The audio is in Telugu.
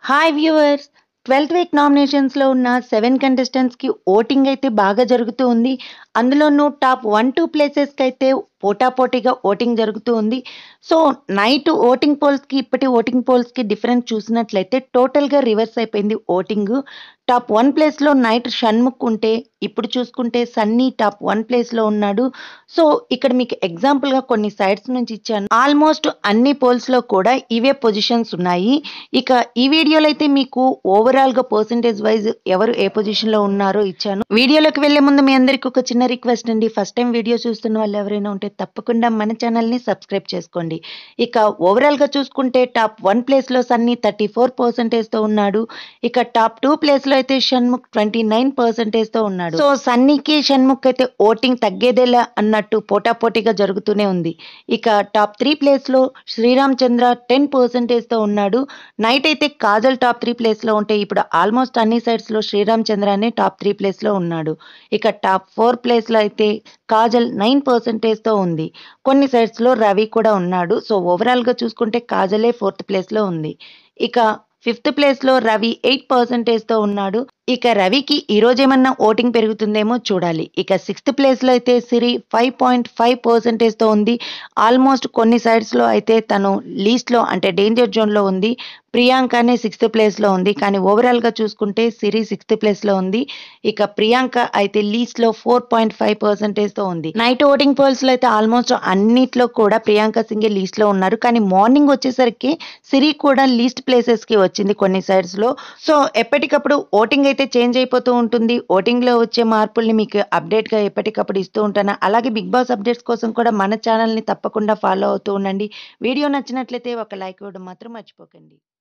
హాయ్ వ్యూవర్స్ ట్వెల్త్ వీక్ నామినేషన్స్లో ఉన్న సెవెన్ కంటెస్టెంట్స్కి ఓటింగ్ అయితే బాగా జరుగుతూ ఉంది అందులోనూ టాప్ వన్ టూ ప్లేసెస్కి అయితే పోటాపోటీగా ఓటింగ్ జరుగుతూ ఉంది సో నైట్ ఓటింగ్ పోల్స్కి ఇప్పటి ఓటింగ్ పోల్స్కి డిఫరెన్స్ చూసినట్లయితే టోటల్గా రివర్స్ అయిపోయింది ఓటింగ్ టాప్ వన్ ప్లేస్లో నైట్ షణ్ముఖ్ ఉంటే ఇప్పుడు చూసుకుంటే సన్నీ టాప్ వన్ ప్లేస్లో ఉన్నాడు సో ఇక్కడ మీకు ఎగ్జాంపుల్గా కొన్ని సైడ్స్ నుంచి ఇచ్చాను ఆల్మోస్ట్ అన్ని పోల్స్లో కూడా ఇవే పొజిషన్స్ ఉన్నాయి ఇక ఈ వీడియోలో అయితే మీకు ఓవరాల్గా పర్సంటేజ్ వైజ్ ఎవరు ఏ పొజిషన్లో ఉన్నారో ఇచ్చాను వీడియోలోకి వెళ్లే ముందు మీ అందరికీ ఒక చిన్న రిక్వెస్ట్ అండి ఫస్ట్ టైం వీడియో చూస్తున్న వాళ్ళు ఎవరైనా ఉంటే తప్పకుండా మన ఛానల్ని సబ్స్క్రైబ్ చేసుకోండి ఇక ఓవరాల్గా చూసుకుంటే టాప్ వన్ ప్లేస్లో సన్నీ థర్టీ ఫోర్ పర్సెంటేజ్తో ఉన్నాడు ఇక టాప్ టూ ప్లేస్లో అయితే షణ్ముఖ్ ట్వంటీ నైన్ పర్సెంటేజ్తో ఉన్నాడు సో సన్నీకి షణ్ముఖ్ అయితే ఓటింగ్ తగ్గేదేలా అన్నట్టు పోటాపోటీగా జరుగుతూనే ఉంది ఇక టాప్ త్రీ ప్లేస్లో శ్రీరామ్ చంద్ర టెన్ పర్సెంటేజ్తో ఉన్నాడు నైట్ అయితే కాజల్ టాప్ త్రీ ప్లేస్లో ఉంటే ఇప్పుడు ఆల్మోస్ట్ అన్ని సైడ్స్లో శ్రీరామ్ చంద్రనే టాప్ త్రీ ప్లేస్లో ఉన్నాడు ఇక టాప్ ఫోర్ ప్లేస్లో అయితే కాజల్ నైన్ పర్సెంటేజ్తో ఉంది కొన్ని సైడ్స్లో రవి కూడా ఉన్నాడు సో ఓవరాల్గా చూసుకుంటే కాజలే ఫోర్త్ ప్లేస్లో ఉంది ఇక ఫిఫ్త్ ప్లేస్లో రవి ఎయిట్ పర్సెంటేజ్తో ఉన్నాడు ఇక రవికి ఈ రోజు ఏమన్నా ఓటింగ్ పెరుగుతుందేమో చూడాలి ఇక సిక్స్త్ ప్లేస్లో అయితే సిరి ఫైవ్ పాయింట్ ఫైవ్ పర్సెంటేజ్తో ఉంది ఆల్మోస్ట్ కొన్ని సైడ్స్లో అయితే తను లీస్ట్లో అంటే డేంజర్ జోన్లో ఉంది ప్రియాంకనే సిక్స్త్ ప్లేస్లో ఉంది కానీ ఓవరాల్గా చూసుకుంటే సిరి సిక్స్త్ ప్లేస్లో ఉంది ఇక ప్రియాంక అయితే లీస్ట్లో ఫోర్ పాయింట్ ఫైవ్ పర్సెంటేజ్తో ఉంది నైట్ ఓటింగ్ పోల్స్లో అయితే ఆల్మోస్ట్ అన్నిట్లో కూడా ప్రియాంక సింగే లీస్ట్లో ఉన్నారు కానీ మార్నింగ్ వచ్చేసరికి సిరి కూడా లీస్ట్ ప్లేసెస్కి వచ్చింది కొన్ని సైడ్స్లో సో ఎప్పటికప్పుడు ఓటింగ్ అయితే చేంజ్ అయిపోతూ ఉంటుంది ఓటింగ్లో వచ్చే మార్పుల్ని మీకు అప్డేట్గా ఎప్పటికప్పుడు ఇస్తూ ఉంటాను అలాగే బిగ్ బాస్ అప్డేట్స్ కోసం కూడా మన ఛానల్ని తప్పకుండా ఫాలో అవుతూ ఉండండి వీడియో నచ్చినట్లయితే ఒక లైక్ ఇవ్వడం మాత్రం మర్చిపోకండి